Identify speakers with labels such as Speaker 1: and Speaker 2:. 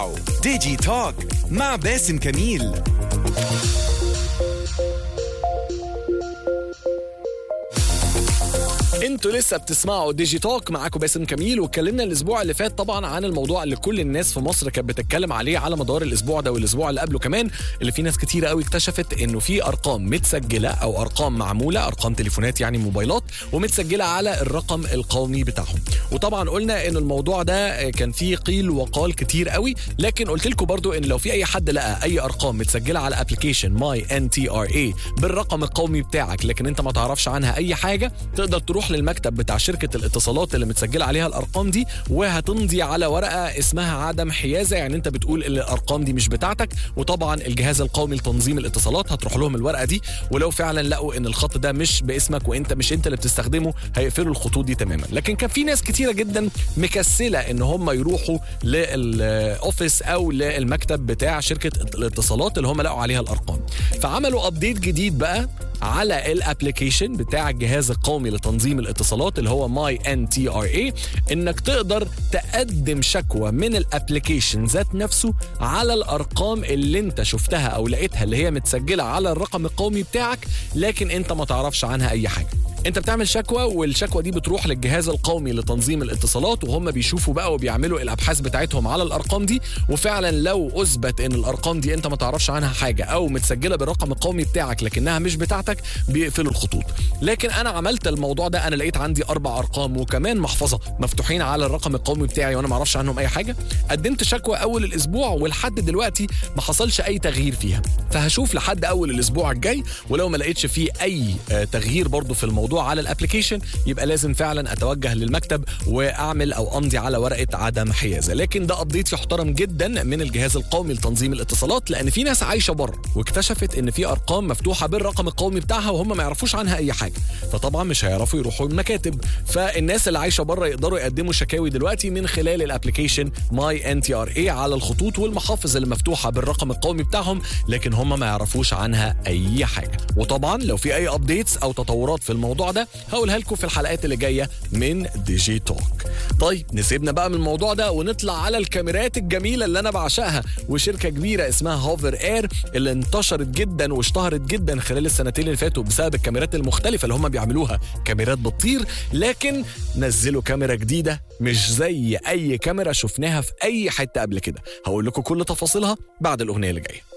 Speaker 1: ديجي توك مع باسم كميل
Speaker 2: انتوا لسه بتسمعوا ديجي توك معاكم باسم كميل واتكلمنا الاسبوع اللي فات طبعا عن الموضوع اللي كل الناس في مصر كانت بتتكلم عليه على مدار الاسبوع ده والاسبوع اللي قبله كمان اللي في ناس كتيره قوي اكتشفت انه في ارقام متسجله او ارقام معموله ارقام تليفونات يعني موبايلات ومتسجله على الرقم القومي بتاعهم وطبعا قلنا ان الموضوع ده كان فيه قيل وقال كتير قوي لكن قلت لكم برضو ان لو في اي حد لقى اي ارقام متسجله على ابلكيشن ماي ان تي ار اي بالرقم القومي بتاعك لكن انت ما تعرفش عنها اي حاجه تقدر تروح للمكتب بتاع شركه الاتصالات اللي متسجله عليها الارقام دي وهتمضي على ورقه اسمها عدم حيازه يعني انت بتقول ان الارقام دي مش بتاعتك وطبعا الجهاز القومي لتنظيم الاتصالات هتروح لهم الورقه دي ولو فعلا لقوا ان الخط ده مش باسمك وانت مش انت اللي بتستخدمه هيقفلوا الخطوط دي تماما لكن كان في ناس كتيره جدا مكسله ان هم يروحوا للاوفيس او للمكتب بتاع شركه الاتصالات اللي هم لقوا عليها الارقام فعملوا ابديت جديد بقى على الابلكيشن بتاع الجهاز القومي لتنظيم الاتصالات اللي هو ماي ان تي ار اي انك تقدر تقدم شكوى من الابلكيشن ذات نفسه على الارقام اللي انت شفتها او لقيتها اللي هي متسجله على الرقم القومي بتاعك لكن انت ما تعرفش عنها اي حاجه انت بتعمل شكوى والشكوى دي بتروح للجهاز القومي لتنظيم الاتصالات وهم بيشوفوا بقى وبيعملوا الابحاث بتاعتهم على الارقام دي وفعلا لو اثبت ان الارقام دي انت ما تعرفش عنها حاجه او متسجله بالرقم القومي بتاعك لكنها مش بتاعتك بيقفلوا الخطوط لكن انا عملت الموضوع ده انا لقيت عندي اربع ارقام وكمان محفظه مفتوحين على الرقم القومي بتاعي وانا ما اعرفش عنهم اي حاجه قدمت شكوى اول الاسبوع ولحد دلوقتي ما حصلش اي تغيير فيها فهشوف لحد اول الاسبوع الجاي ولو ما لقيتش فيه اي آه، تغيير برضو في الموضوع على الابلكيشن يبقى لازم فعلا اتوجه للمكتب واعمل او امضي على ورقه عدم حيازه لكن ده ابديت يحترم جدا من الجهاز القومي لتنظيم الاتصالات لان في ناس عايشه بره واكتشفت ان في ارقام مفتوحه بالرقم القومي بتاعها وهم ما يعرفوش عنها اي حاجه فطبعا مش هيعرفوا يروحوا المكاتب فالناس اللي عايشه بره يقدروا يقدموا شكاوي دلوقتي من خلال الابلكيشن ماي ان تي ار اي على الخطوط والمحافظ اللي مفتوحه بالرقم القومي بتاعهم لكن هم ما يعرفوش عنها اي حاجه وطبعا لو في اي ابديتس او تطورات في الموضوع ده هقولها لكم في الحلقات اللي جايه من دي جي توك طيب نسيبنا بقى من الموضوع ده ونطلع على الكاميرات الجميله اللي انا بعشقها وشركه كبيره اسمها هوفر اير اللي انتشرت جدا واشتهرت جدا خلال السنتين اللي فاتوا بسبب الكاميرات المختلفه اللي هم بيعملوها كاميرات بتطير لكن نزلوا كاميرا جديده مش زي اي كاميرا شفناها في اي حته قبل كده هقول لكم كل تفاصيلها بعد الاغنيه اللي جايه